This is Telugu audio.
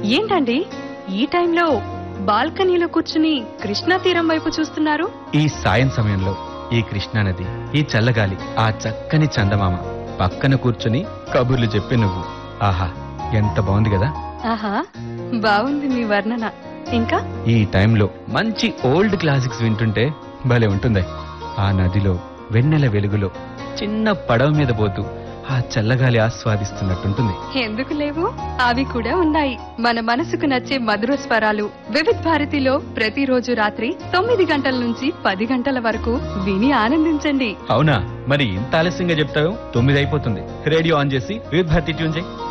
ఏంటండి ఈ టైంలో బాల్కనీలో కూర్చుని కృష్ణా తీరం వైపు చూస్తున్నారు ఈ సాయం సమయంలో ఈ కృష్ణానది ఈ చల్లగాలి ఆ చక్కని చందమామ పక్కన కూర్చుని కబుర్లు చెప్పి నువ్వు ఆహా ఎంత బాగుంది కదా ఆహా బాగుంది మీ వర్ణన ఇంకా ఈ టైంలో మంచి ఓల్డ్ క్లాసిక్స్ వింటుంటే భలే ఉంటుంది ఆ నదిలో వెన్నెల వెలుగులో చిన్న పడవ మీద పోతూ ఆ చల్లగాలి ఆస్వాదిస్తున్నట్టుంటుంది ఎందుకు లేవు అవి కూడా ఉన్నాయి మన మనసుకు నచ్చే మధుర స్వరాలు వివిధ్ భారతిలో ప్రతిరోజు రాత్రి తొమ్మిది గంటల నుంచి పది గంటల వరకు విని ఆనందించండి అవునా మరి ఇంత ఆలస్యంగా చెప్తావు తొమ్మిది అయిపోతుంది రేడియో ఆన్ చేసి వివిధ భారతి ట్యూన్ చేయి